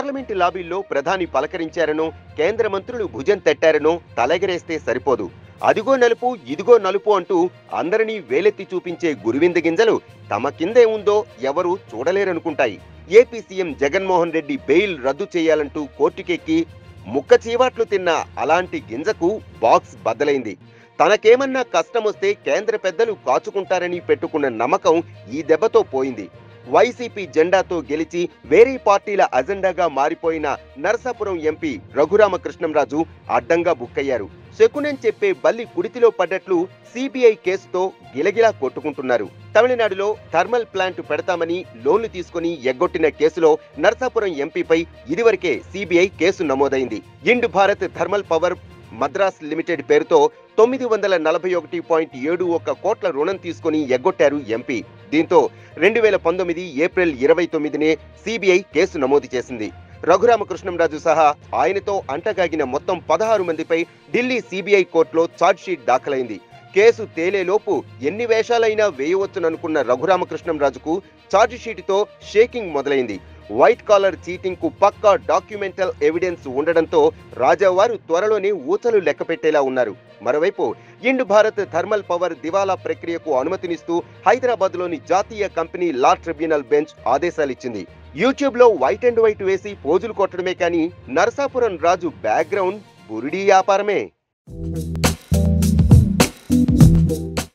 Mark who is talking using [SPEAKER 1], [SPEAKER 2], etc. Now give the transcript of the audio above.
[SPEAKER 1] parliament లాబీల్లో ప్రధాని పలకరించారనో కేంద్ర మంత్రులు భుజం తట్టారనో తలెగరేస్తే సరిపోదు అదిగో నలుపు ఇదిగో నలుపు అంటూ అందరినీ వేలెత్తి చూపించే గురువింద గింజలు తమ కిందే ఉందో ఎవరు చూడలేరనుకుంటాయి AP CM Jaganmohan Reddy bail రద్దు చేయాలంటూ కోర్టుకెక్కి ముక్క చీవాట్లు తిన్న అలాంటి గింజకు బాక్స్ బద్దలైంది తనకేమన్నా కష్టమొస్తే కేంద్ర పెద్దలు కాచుకుంటారని పెట్టుకున్న నమ్మకం ఈ దెబ్బతో పోయింది వైసీపీ జెండాతో గెలిచి వేరే పార్టీల అజెండాగా మారిపోయిన నరసాపురం ఎంపీ రఘురామకృష్ణంరాజు అడ్డంగా బుక్కయ్యారు శకునని చెప్పే బల్లి కుడితిలో పడ్డట్లు సిబిఐ కేసుతో గిలగిలా కొట్టుకుంటున్నారు తమిళనాడులో థర్మల్ ప్లాంట్ పెడతామని లోన్లు తీసుకుని ఎగ్గొట్టిన కేసులో నరసాపురం ఎంపీపై ఇదివరకే సిబిఐ కేసు నమోదైంది Ind Bharat thermal power Madras limited పేరుతో తొమ్మిది వందల నలభై ఒకటి పాయింట్ ఏడు ఒక్క కోట్ల రుణం తీసుకుని ఎగ్గొట్టారు ఎంపీ దీంతో రెండు వేల పంతొమ్మిది ఏప్రిల్ ఇరవై తొమ్మిదినే సిబిఐ కేసు నమోదు చేసింది రఘురామకృష్ణంరాజు సహా ఆయనతో అంటగాగిన మొత్తం పదహారు మందిపై ఢిల్లీ సిబిఐ కోర్టులో ఛార్జ్షీట్ దాఖలైంది కేసు తేలేలోపు ఎన్ని వేషాలైనా వేయవచ్చుననుకున్న రఘురామకృష్ణంరాజుకు ఛార్జ్షీటుతో షేకింగ్ మొదలైంది వైట్ కాలర్ చీటింగ్ కు పక్కా డాక్యుమెంటల్ ఎవిడెన్స్ ఉండడంతో రాజావారు త్వరలోనే ఊచలు లెక్కపెట్టేలా ఉన్నారు మరోవైపు ఇండ్ భారత్ థర్మల్ పవర్ దివాలా ప్రక్రియకు అనుమతినిస్తూ హైదరాబాద్ లోని జాతీయ కంపెనీ లా ట్రిబ్యునల్ బెంచ్ ఆదేశాలిచ్చింది యూట్యూబ్ లో వైట్ అండ్ వైట్ వేసి పోజులు కొట్టడమే కానీ నరసాపురం రాజు బ్యాక్గ్రౌండ్ బురిడీ వ్యాపారమే